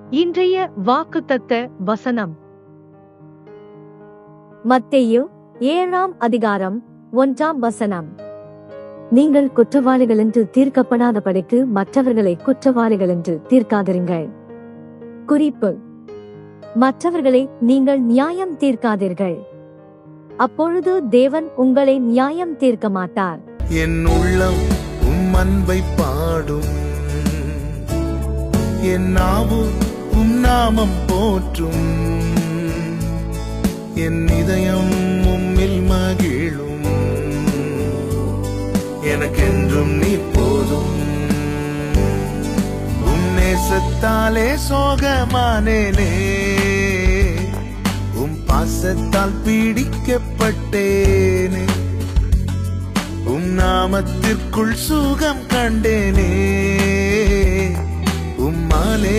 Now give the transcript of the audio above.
இன்றைய வாக்குத்தத்த வசனம் மத்தேயு ஏழாம் அதிகாரம் ஒன்றாம் வசனம் நீங்கள் குற்றவாளிகள் என்று தீர்க்கப்படாதபடிக்கு மற்றவர்களை குற்றவாளிகள் என்று தீர்க்காதிருங்கள் குறிப்பு மற்றவர்களை நீங்கள் நியாயம் தீர்க்காதீர்கள் அப்பொழுது தேவன் உங்களை நியாயம் தீர்க்க மாட்டார் என் உள்ளம் உம் அன்பை பாடும் என் நாவு உம் நாமம் போற்றும் என் இதயம் உம்மில் மகிழும் எனக்கென்றும் நீ போதும் உம் நேசத்தாலே சோகமானேனே உம் பாசத்தால் பீடிக்கப்பட்டேனே உம் நாமத்திற்குள் சுகம் கண்டேனே உம்மாலே